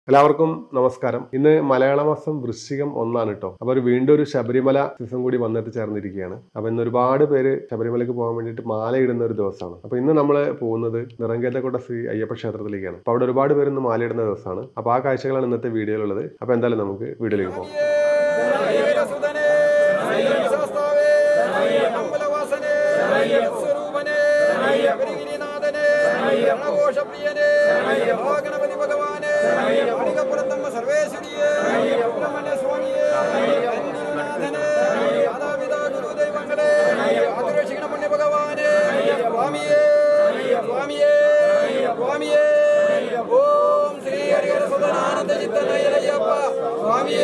എല്ലാവർക്കും നമസ്കാരം ഇന്ന് മലയാള മാസം വൃശ്ചികം ഒന്നാണ് കേട്ടോ അപ്പൊ ഒരു വീണ്ടും ഒരു ശബരിമല സീസൺ കൂടി വന്നെത്തി ചേർന്നിരിക്കുകയാണ് അപ്പൊ ഇന്ന് ഒരുപാട് പേര് ശബരിമലയ്ക്ക് പോകാൻ വേണ്ടിയിട്ട് മാല ഇടുന്ന ഒരു ദിവസമാണ് അപ്പൊ ഇന്ന് നമ്മൾ പോകുന്നത് നിറങ്കേതക്കോട്ട ശ്രീ അയ്യപ്പ ക്ഷേത്രത്തിലേക്കാണ് അപ്പൊ അവിടെ ഒരുപാട് പേര് ഇന്ന് മാല ഇടുന്ന ദിവസമാണ് അപ്പൊ ആ കാഴ്ചകളാണ് ഇന്നത്തെ വീഡിയോയിലുള്ളത് അപ്പൊ എന്തായാലും നമുക്ക് വീഡിയോയിലേക്ക് പോകാം സുതനേ ശാസ്താവേ അമ്പലവാസനേ സ്വരൂപനേ പരിഗിരിനാഥനേ ഗണഘോഷപ്രിയനേ മഹാഗണപതി ഭഗവാനേ അണികപ്പുറത്തമ്മ സർവേശ്വരിയേ സുബ്രഹ്മണ്യ സ്വാമിയേ അൻഗുരുനാഥനേ മാതാപിതാ ഗുരുദൈവങ്ങളെ ആതുരക്ഷിക്കണ പുണ്യ ഭഗവാനേ സ്വാമിയേ സ്വാമിയേ സ്വാമിയേ ഓം ശ്രീ ഹരിഹര സുതനാനന്ദ ചിത്തനയ്യപ്പ സ്വാമിയേ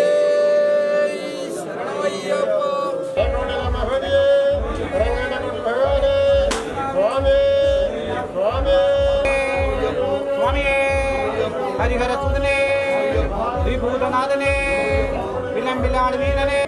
ശരണമയ്യപ്പ സ്വാമിയേ ഹരിഹര സുതനേ ശ്രീഭൂതനാഥനേ വിലമ്പിലാട് വീരനേ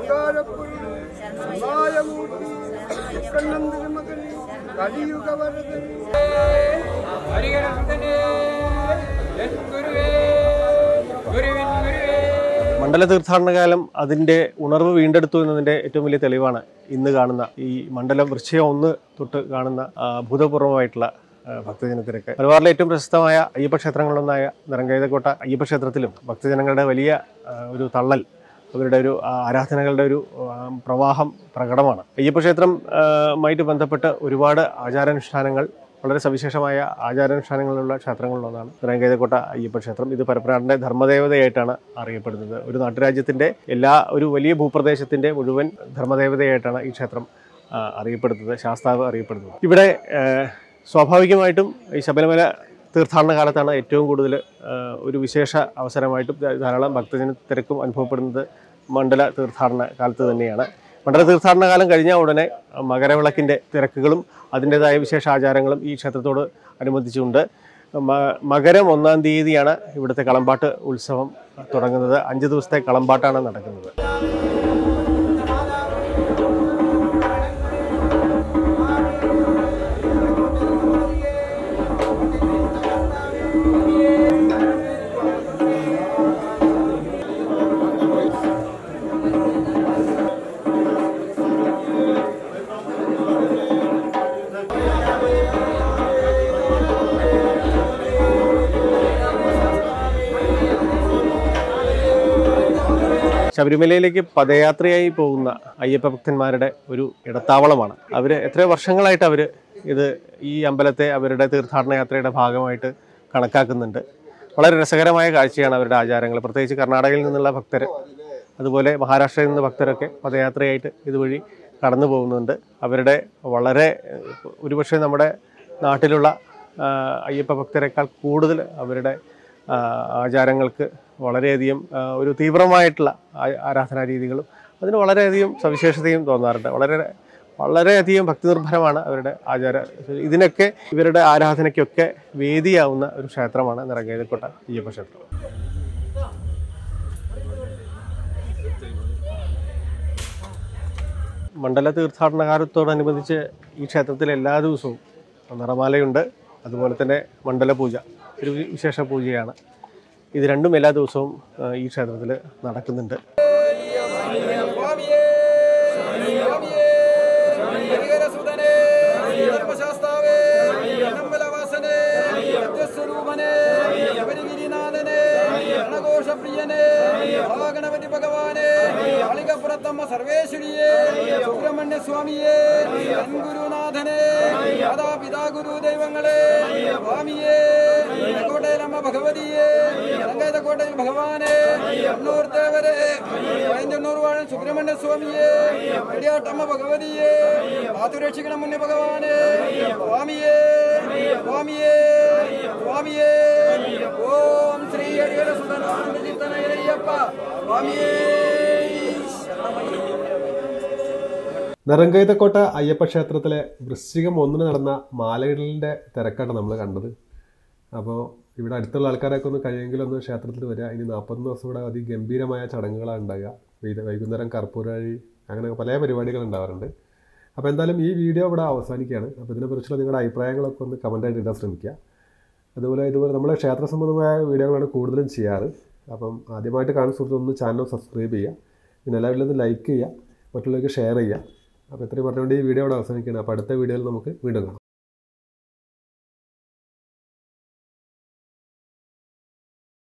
ഹരിഹര സുതനേ എൻ ഗുരുവേ ഗുരുവിൻ ഗുരുവേ മണ്ഡല തീർത്ഥാടന കാലം അതിൻ്റെ ഉണർവ് വീണ്ടെടുത്തു എന്നതിൻ്റെ ഏറ്റവും വലിയ തെളിവാണ് ഇന്ന് കാണുന്ന ഈ മണ്ഡലം വൃശ്ചികം ഒന്ന് തൊട്ട് കാണുന്ന ആ, അഭൂതപൂർവമായിട്ടുള്ള ആ, ഭക്തജനത്തിരക്ക് മലബാറിലെ ഏറ്റവും പ്രശസ്തമായ അയ്യപ്പ ക്ഷേത്രങ്ങളിലൊന്നായ നിറങ്കൈതക്കോട്ട അയ്യപ്പ ക്ഷേത്രത്തിലും ഭക്തജനങ്ങളുടെ വലിയ ആ, ഒരു തള്ളൽ അവരുടെ ഒരു ആ, ആരാധനകളുടെ ഒരു ആ, പ്രവാഹം പ്രകടമാണ് അയ്യപ്പ ക്ഷേത്രം ആ, മായിട്ട് ബന്ധപ്പെട്ട് ഒരുപാട് ആചാരാനുഷ്ഠാനങ്ങൾ വളരെ സവിശേഷമായ ആചാരാനുഷ്ഠാനങ്ങളുള്ള ക്ഷേത്രങ്ങളിലൊന്നാണ് നിറങ്കൈതക്കോട്ട അയ്യപ്പ ക്ഷേത്രം ഇത് പരപ്പനാടിൻ്റെ ധർമ്മദേവതയായിട്ടാണ് അറിയപ്പെടുന്നത് ഒരു നാട്ടുരാജ്യത്തിൻ്റെ എല്ലാ ഒരു വലിയ ഭൂപ്രദേശത്തിൻ്റെ മുഴുവൻ ധർമ്മദേവതയായിട്ടാണ് ഈ ക്ഷേത്രം ആ, അറിയപ്പെടുന്നത് ശാസ്താവ് അറിയപ്പെടുന്നത് ഇവിടെ ആ, സ്വാഭാവികമായിട്ടും ഈ ശബരിമല തീർത്ഥാടന കാലത്താണ് ഏറ്റവും കൂടുതൽ ആ, ഒരു വിശേഷ അവസരമായിട്ടും ധാ- ധാരാളം ഭക്തജന തിരക്കും അനുഭവപ്പെടുന്നത് മണ്ഡല തീർത്ഥാടന കാലത്ത് തന്നെയാണ് മണ്ഡല തീർത്ഥാടന കാലം കഴിഞ്ഞ ഉടനെ മകരവിളക്കിൻ്റെ തിരക്കുകളും അതിൻ്റെതായ വിശേഷ ആചാരങ്ങളും ഈ ക്ഷേത്രത്തോട് അനുബന്ധിച്ചുണ്ട് മ- മകരം ഒന്നാം തീയതിയാണ് ഇവിടുത്തെ കളമ്പാട്ട് ഉത്സവം തുടങ്ങുന്നത് അഞ്ച് ദിവസത്തെ കളമ്പാട്ടാണ് നടക്കുന്നത് ശബരിമലയിലേക്ക് പദയാത്രയായി പോകുന്ന അയ്യപ്പ ഭക്തന്മാരുടെ ഒരു ഇടത്താവളമാണ് അവർ എത്രയോ വർഷങ്ങളായിട്ട് അവർ ഇത് ഈ അമ്പലത്തെ അവരുടെ തീർത്ഥാടന യാത്രയുടെ ഭാഗമായിട്ട് കണക്കാക്കുന്നുണ്ട് വളരെ രസകരമായ കാഴ്ചയാണ് അവരുടെ ആചാരങ്ങൾ പ്രത്യേകിച്ച് കർണാടകയിൽ നിന്നുള്ള ഭക്തർ അതുപോലെ മഹാരാഷ്ട്രയിൽ നിന്ന് ഭക്തരൊക്കെ പദയാത്രയായിട്ട് ഇതുവഴി കടന്നു പോകുന്നുണ്ട് അവരുടെ വളരെ ഏഹ്, ഒരുപക്ഷെ നമ്മുടെ നാട്ടിലുള്ള ആ, അയ്യപ്പ ഭക്തരെക്കാൾ കൂടുതൽ അവരുടെ ആ, ആചാരങ്ങൾക്ക് വളരെയധികം ആ, ഒരു തീവ്രമായിട്ടുള്ള ആ- ആരാധനാ രീതികളും അതിന് വളരെയധികം സവിശേഷതയും തോന്നാറുണ്ട് വളരെ വളരെയധികം ഭക്തിനിർഭരമാണ് അവരുടെ ആചാര ഇതിനൊക്കെ ഇവരുടെ ആരാധനയ്ക്കൊക്കെ വേദിയാവുന്ന ഒരു ക്ഷേത്രമാണ് നിറങ്ങേതക്കോട്ട അയ്യപ്പ ക്ഷേത്രം മണ്ഡല തീർത്ഥാടന കാലത്തോടനുബന്ധിച്ച് ഈ ക്ഷേത്രത്തിൽ എല്ലാ ദിവസവും നിറമാലയുണ്ട് അതുപോലെ തന്നെ മണ്ഡല പൂജ ഒരു വി- വിശേഷ പൂജയാണ് ഇത് രണ്ടും എല്ലാ ദിവസവും ആ, ഈ ക്ഷേത്രത്തിൽ നടക്കുന്നുണ്ട് സ്വാമിയേ സ്വാമിയേ ഹരിഹരസുതനേ ധർമ്മശാസ്താവേ അനമ്പലവാസനേ സത്യസ്വരൂപനേ ശബരിഗിരിനാഥനേ ഗണഘോഷപ്രിയനേ മഹാഗണപതി ഭഗവാനേ കാളികപ്പുറത്തമ്മ സർവേശ്വരിയേ സുബ്രഹ്മണ്യ സ്വാമിയേ അൻഗുരുനാഥനേ മാതാപിതാ ഗുരുദൈവങ്ങളെ സ്വാമിയേ കോട്ടയിലമ്മ ഭഗവതിയെ കോട്ടയിൽ ഭഗവാനെ എണ്ണൂർ ദേവരെ പതിനെണ്ണൂർ വാഴൻ സുബ്രഹ്മണ്യ സ്വാമിയെ വെടിയാട്ടമ്മ ഭഗവതിയെ കാത്തുരക്ഷിക്കണം മുന്നേ ഭഗവാനെ സ്വാമിയെ സ്വാമിയെ സ്വാമിയെ ഓം ശ്രീ ഹരിഹര സുതനാനന്ദ ചിത്തനയ്യപ്പ സ്വാമിയേ നിറങ്കൈതക്കോട്ട അയ്യപ്പ ക്ഷേത്രത്തിലെ വൃശ്ചികം ഒന്നിന് നടന്ന മാലയിടലിൻ്റെ തിരക്കാണ് നമ്മൾ കണ്ടത് അപ്പോൾ ഇവിടെ അടുത്തുള്ള ആൾക്കാരൊക്കെ ഒന്ന് കഴിയുമെങ്കിൽ ഒന്ന് ക്ഷേത്രത്തിൽ വരിക ഇനി നാൽപ്പത്തൊന്ന് ദിവസം ഇവിടെ അതിഗംഭീരമായ ചടങ്ങുകളാണ് ഉണ്ടാകുക വൈ- വൈകുന്നേരം കർപ്പൂരവഴി അങ്ങനെ പല പരിപാടികൾ ഉണ്ടാവാറുണ്ട് അപ്പോൾ എന്തായാലും ഈ വീഡിയോ ഇവിടെ അവസാനിക്കുകയാണ് അപ്പോൾ ഇതിനെക്കുറിച്ചുള്ള നിങ്ങളുടെ അഭിപ്രായങ്ങളൊക്കെ ഒന്ന് കമൻ്റായിട്ട് ഇടാൻ ശ്രമിക്കുക അതുപോലെ ഇതുപോലെ നമ്മളെ ക്ഷേത്ര സംബന്ധമായ വീഡിയോകളാണ് കൂടുതലും ചെയ്യാറ് അപ്പം ആദ്യമായിട്ട് കാണുന്ന സുഹൃത്ത് ഒന്ന് ചാനൽ സബ്സ്ക്രൈബ് ചെയ്യുക പിന്നെ എല്ലാവരിലും ഒന്ന് ലൈക്ക് ചെയ്യുക മറ്റുള്ളവർക്ക് ഷെയർ ചെയ്യുക അപ്പോൾ ഇത്രയും പറഞ്ഞുകൊണ്ട് ഈ വീഡിയോ ഇവിടെ അവസാനിക്കുകയാണ് അപ്പോൾ അടുത്ത വീഡിയോയിൽ നമുക്ക് വീണ്ടും കാണാം